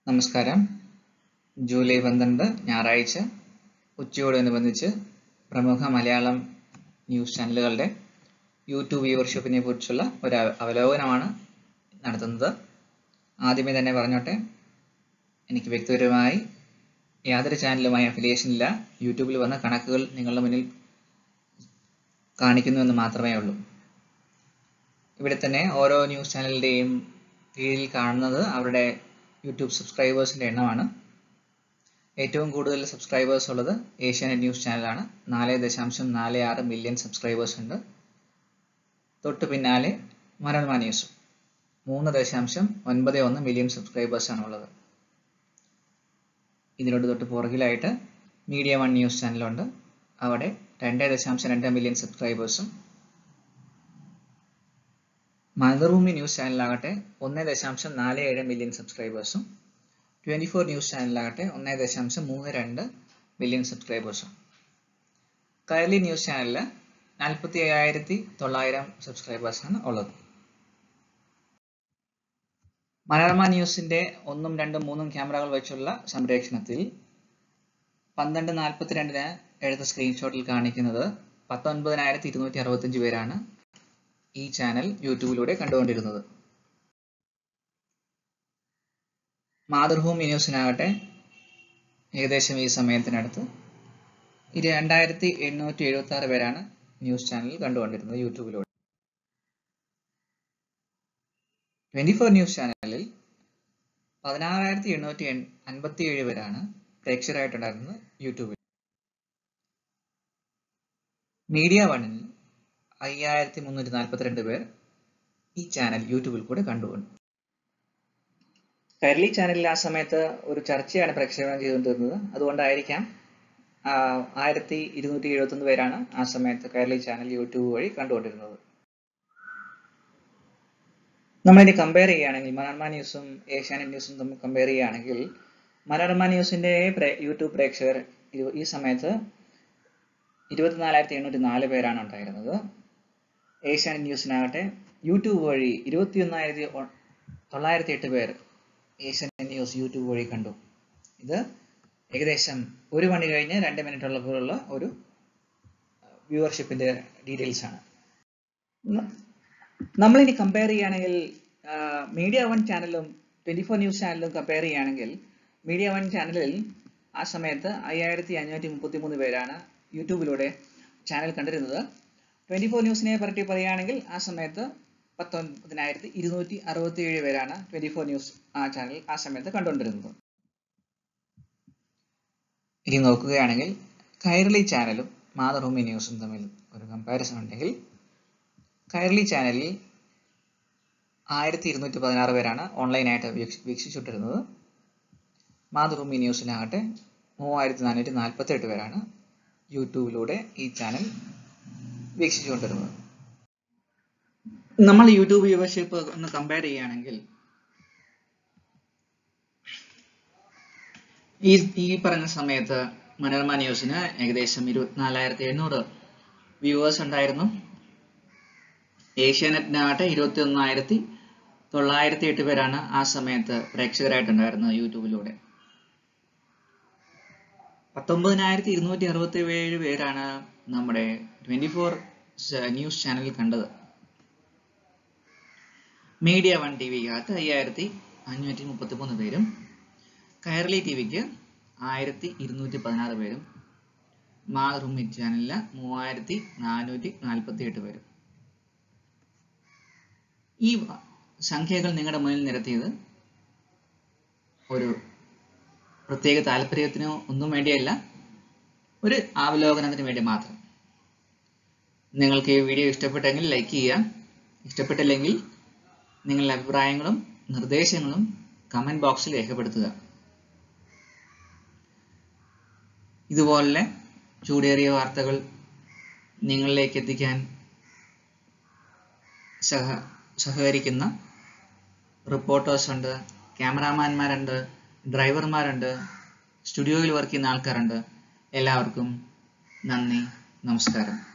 നമസ്കാരം ജൂലൈ പന്ത്രണ്ട് ഞായറാഴ്ച ഉച്ചയോടനുബന്ധിച്ച് പ്രമുഖ മലയാളം ന്യൂസ് ചാനലുകളുടെ യൂട്യൂബ് വ്യൂവർഷിപ്പിനെ കുറിച്ചുള്ള ഒരു അവ- അവലോകനമാണ് നടത്തുന്നത് ആദ്യമേ തന്നെ പറഞ്ഞോട്ടെ എനിക്ക് വ്യക്തിപരമായി യാതൊരു ചാനലുമായി അഫിലിയേഷൻ ഇല്ല യൂട്യൂബിൽ വന്ന കണക്കുകൾ നിങ്ങളുടെ മുന്നിൽ കാണിക്കുന്നു എന്ന് മാത്രമേ ഉള്ളൂ ഇവിടെ തന്നെ ഓരോ ന്യൂസ് ചാനലിൻ്റെയും കീഴിൽ കാണുന്നത് അവരുടെ യൂട്യൂബ് സബ്സ്ക്രൈബേഴ്സിൻ്റെ എണ്ണമാണ് ഏറ്റവും കൂടുതൽ സബ്സ്ക്രൈബേഴ്സ് ഉള്ളത് ഏഷ്യാനെറ്റ് ന്യൂസ് ചാനലാണ് നാല് ദശാംശം നാല് ആറ് മില്യൺ സബ്സ്ക്രൈബേഴ്സ് ഉണ്ട് തൊട്ട് പിന്നാലെ മനോരമ ന്യൂസ് മൂന്ന് ദശാംശം ഒൻപത് ഒന്ന് മില്യൺ സബ്സ്ക്രൈബേഴ്സ് ആണ് ഉള്ളത് ഇതിനോട് തൊട്ട് പുറകിലായിട്ട് മീഡിയ വൺ ന്യൂസ് ചാനലുണ്ട് അവിടെ രണ്ട് ദശാംശം രണ്ട് മില്യൺ സബ്സ്ക്രൈബേഴ്സും മാതൃഭൂമി ന്യൂസ് ചാനലാകട്ടെ ഒന്ന് ദശാംശം നാല് ഏഴ് മില്യൺ സബ്സ്ക്രൈബേഴ്സും ട്വൻറ്റി ഫോർ ന്യൂസ് ചാനലാകട്ടെ ഒന്ന് ദശാംശം മൂന്ന് രണ്ട് മില്യൺ സബ്സ്ക്രൈബേഴ്സും കൈരളി ന്യൂസ് ചാനലിൽ നാൽപ്പത്തി അയ്യായിരത്തി തൊള്ളായിരം സബ്സ്ക്രൈബേഴ്സാണ് ഉള്ളത് മനോരമ ന്യൂസിന്റെ ഒന്നും രണ്ടും മൂന്നും ക്യാമറകൾ വെച്ചുള്ള സംപ്രേഷണത്തിൽ പന്ത്രണ്ട് നാൽപ്പത്തിരണ്ടിന് എടുത്ത സ്ക്രീൻഷോട്ടിൽ കാണിക്കുന്നത് പത്തൊൻപതിനായിരത്തി ഇരുന്നൂറ്റി അറുപത്തഞ്ച് പേരാണ് ഈ ചാനൽ യൂട്യൂബിലൂടെ കണ്ടുകൊണ്ടിരുന്നത് മാതൃഭൂമി ന്യൂസിനാകട്ടെ ഏകദേശം ഈ സമയത്തിനടുത്ത് ഇത് രണ്ടായിരത്തി എണ്ണൂറ്റി എഴുപത്തി ആറ് പേരാണ് ന്യൂസ് ചാനൽ കണ്ടുകൊണ്ടിരുന്നത് യൂട്യൂബിലൂടെ ട്വന്റി ഫോർ ന്യൂസ് ചാനലിൽ പതിനാറായിരത്തി എണ്ണൂറ്റി അൻപത്തി ഏഴ് പേരാണ് പ്രേക്ഷകരായിട്ടുണ്ടായിരുന്നത് യൂട്യൂബിൽ മീഡിയ വണ്ണിൽ അയ്യായിരത്തി മുന്നൂറ്റി നാൽപ്പത്തിരണ്ട് പേർ ഈ ചാനൽ യൂട്യൂബിൽ കൂടെ കണ്ടുകൊണ്ട് കൈരളി ചാനലിൽ ആ സമയത്ത് ഒരു ചർച്ചയാണ് പ്രക്ഷേപണം ചെയ്തുകൊണ്ടിരുന്നത് അതുകൊണ്ടായിരിക്കാം ആയിരത്തി ഇരുന്നൂറ്റി എഴുപത്തൊന്ന് പേരാണ് ആ സമയത്ത് കൈരളി ചാനൽ യൂട്യൂബ് വഴി കണ്ടുകൊണ്ടിരുന്നത് നമ്മളിനി കമ്പയർ ചെയ്യുകയാണെങ്കിൽ മനോരമ ന്യൂസും ഏഷ്യാനെറ്റ് ന്യൂസും തമ്മിൽ കമ്പയർ ചെയ്യുകയാണെങ്കിൽ മനോരമ ന്യൂസിന്റെ പ്രേ- യൂട്യൂബ് പ്രേക്ഷകർ ഇരു- ഈ സമയത്ത് ഇരുപത്തിനാലായിരത്തി എണ്ണൂറ്റി നാല് പേരാണ് ഉണ്ടായിരുന്നത് ഏഷ്യാനെറ്റ് ന്യൂസിനാകട്ടെ യൂട്യൂബ് വഴി ഇരുപത്തിയൊന്നായിരത്തി ഒ- തൊള്ളായിരത്തി എട്ട് പേർ ഏഷ്യാനെറ്റ് ന്യൂസ് യൂട്യൂബ് വഴി കണ്ടു ഇത് ഏകദേശം ഒരു മണി കഴിഞ്ഞ് രണ്ട് മിനിറ്റ് ഉള്ളപ്പോഴുള്ള ഒരു വ്യൂവർഷിപ്പിന്റെ ഡീറ്റെയിൽസ് ആണ് ന- നമ്മളിനി കമ്പയർ ചെയ്യുകയാണെങ്കിൽ മീഡിയ വൺ ചാനലും ട്വന്റി ഫോർ ന്യൂസ് ചാനലും കമ്പയർ ചെയ്യുകയാണെങ്കിൽ മീഡിയ വൺ ചാനലിൽ ആ സമയത്ത് അയ്യായിരത്തി അഞ്ഞൂറ്റി മുപ്പത്തി മൂന്ന് പേരാണ് യൂട്യൂബിലൂടെ ചാനൽ കണ്ടിരുന്നത് ട്വന്റി ഫോർ ന്യൂസിനെ പറ്റി പറയുകയാണെങ്കിൽ ആ സമയത്ത് പത്തൊൻപതിനായിരത്തി ഇരുന്നൂറ്റി അറുപത്തി ഏഴ് പേരാണ് ട്വന്റി ഫോർ ന്യൂസ് ആ ചാനൽ ആ സമയത്ത് കണ്ടുകൊണ്ടിരുന്നത് ഇനി നോക്കുകയാണെങ്കിൽ കൈരളി ചാനലും മാതൃഭൂമി ന്യൂസും തമ്മിൽ ഒരു കമ്പാരിസൺ ഉണ്ടെങ്കിൽ കൈരളി ചാനലിൽ ആയിരത്തി ഇരുന്നൂറ്റി പതിനാറ് പേരാണ് ഓൺലൈനായിട്ട് വീക്ഷ- വീക്ഷിച്ചുകൊണ്ടിരുന്നത് മാതൃഭൂമി ന്യൂസിലാകട്ടെ മൂവായിരത്തി നാനൂറ്റി നാൽപ്പത്തി എട്ട് പേരാണ് യൂട്യൂബിലൂടെ ഈ ചാനൽ വീക്ഷിച്ചുകൊണ്ടിരുന്നത് നമ്മൾ യൂട്യൂബ് വ്യൂവർഷിപ്പ് ഒന്ന് കമ്പയർ ചെയ്യുകയാണെങ്കിൽ ഈ ഈ പറഞ്ഞ സമയത്ത് മനോരമ ന്യൂസിന് ഏകദേശം ഇരുപത്തിനാലായിരത്തി എണ്ണൂറ് വ്യൂവേഴ്സ് ഉണ്ടായിരുന്നു ഏഷ്യാനെറ്റിനാകട്ടെ ഇരുപത്തി ഒന്നായിരത്തി തൊള്ളായിരത്തി എട്ട് പേരാണ് ആ സമയത്ത് പ്രേക്ഷകരായിട്ടുണ്ടായിരുന്നത് യൂട്യൂബിലൂടെ പത്തൊമ്പതിനായിരത്തി ഇരുന്നൂറ്റി അറുപത്തി ഏഴ് പേരാണ് നമ്മുടെ ട്വന്റി ഫോർ ന്യൂസ് ചാനൽ കണ്ടത് മീഡിയ വൺ ടി വിക്കകത്ത് അയ്യായിരത്തി അഞ്ഞൂറ്റി മുപ്പത്തി മൂന്ന് പേരും കൈരളി ടി വിക്ക് ആയിരത്തി ഇരുന്നൂറ്റി പതിനാറ് പേരും മാതൃഭൂമി ചാനലില് മൂവായിരത്തി നാനൂറ്റി നാൽപ്പത്തി എട്ട് പേരും ഈ സംഖ്യകൾ നിങ്ങളുടെ മുന്നിൽ നിരത്തിയത് ഒരു പ്രത്യേക താല്പര്യത്തിനോ ഒന്നും വേണ്ടിയല്ല ഒരു അവലോകനത്തിന് വേണ്ടി മാത്രം നിങ്ങൾക്ക് ഈ വീഡിയോ ഇഷ്ടപ്പെട്ടെങ്കിൽ ലൈക്ക് ചെയ്യുക ഇഷ്ടപ്പെട്ടില്ലെങ്കിൽ നിങ്ങളുടെ അഭിപ്രായങ്ങളും നിർദ്ദേശങ്ങളും കമന്റ് ബോക്സിൽ രേഖപ്പെടുത്തുക ഇതുപോലെ ചൂടേറിയ വാർത്തകൾ നിങ്ങളിലേക്ക് എത്തിക്കാൻ സഹ സഹകരിക്കുന്ന റിപ്പോർട്ടേഴ്സ് ഉണ്ട് ക്യാമറാമാൻമാരുണ്ട് ഡ്രൈവർമാരുണ്ട് സ്റ്റുഡിയോയിൽ വർക്ക് ചെയ്യുന്ന ആൾക്കാരുണ്ട് എല്ലാവർക്കും നന്ദി നമസ്കാരം